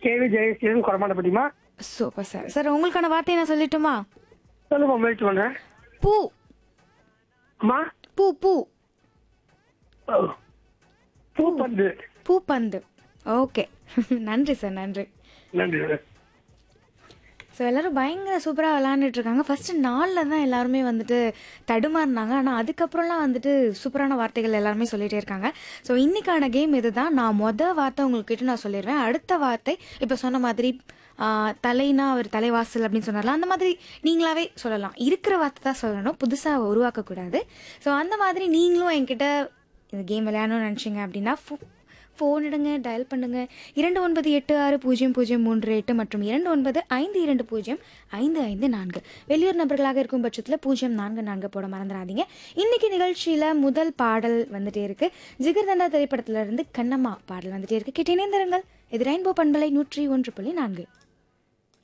KV ஜெயஸ்ரீன் கொரமாண்டப்பட்டிமா super sir sir உங்களுக்கான வார்த்தை நான் சொல்லட்டுமா சொல்லுமா முயற்சி பண்றேன் பூ அம்மா பூ பூ ஓ. பூப்பந்து பூப்பந்து ஓகே நன்றி சார் நன்றி நன்றி ஸோ எல்லாரும் பயங்கர சூப்பராக விளாண்டுட்டு இருக்காங்க ஃபர்ஸ்ட் நாளில் தான் எல்லாருமே வந்துட்டு தடுமாறினாங்க ஆனால் அதுக்கப்புறம்லாம் வந்துட்டு சூப்பரான வார்த்தைகள் எல்லாருமே சொல்லிட்டே இருக்காங்க ஸோ இன்னைக்கான கேம் இதுதான் நான் மொதல் வார்த்தை உங்ககிட்ட நான் சொல்லிடுவேன் அடுத்த வார்த்தை இப்போ சொன்ன மாதிரி ஆ, தலைனா அவர் தலைவாசல் அப்படின்னு சொன்னார்ல அந்த மாதிரி நீங்களாவே சொல்லலாம் இருக்கிற வார்த்தை தான் சொல்லணும் புதுசாக உருவாக்கக்கூடாது ஸோ அந்த மாதிரி நீங்களும் என்கிட்ட இந்த கேம் விளையாடணும்னு நினச்சிங்க அப்படின்னா ஃபோன் எடுங்க டயல் பண்ணுங்க இரண்டு ஒன்பது எட்டு ஆறு பூஜ்ஜியம் பூஜ்ஜியம் மூன்று எட்டு மற்றும் இரண்டு ஒன்பது ஐந்து இரண்டு பூஜ்ஜியம் ஐந்து ஐந்து நான்கு வெளியூர் நபர்களாக இருக்கும் பட்சத்தில் பூஜ்ஜியம் நான்கு நான்கு போட மறந்துடாதீங்க இன்னைக்கு நிகழ்ச்சியில் முதல் பாடல் வந்துட்டே இருக்கு ஜிகர்தண்டா திரைப்படத்துல இருந்து கண்ணம்மா பாடல் வந்துட்டே இருக்கு கேட்டு இணைந்திருங்கள் இது ரெயின்போ பண்பலை நூற்றி ஒன்று புள்ளி நான்கு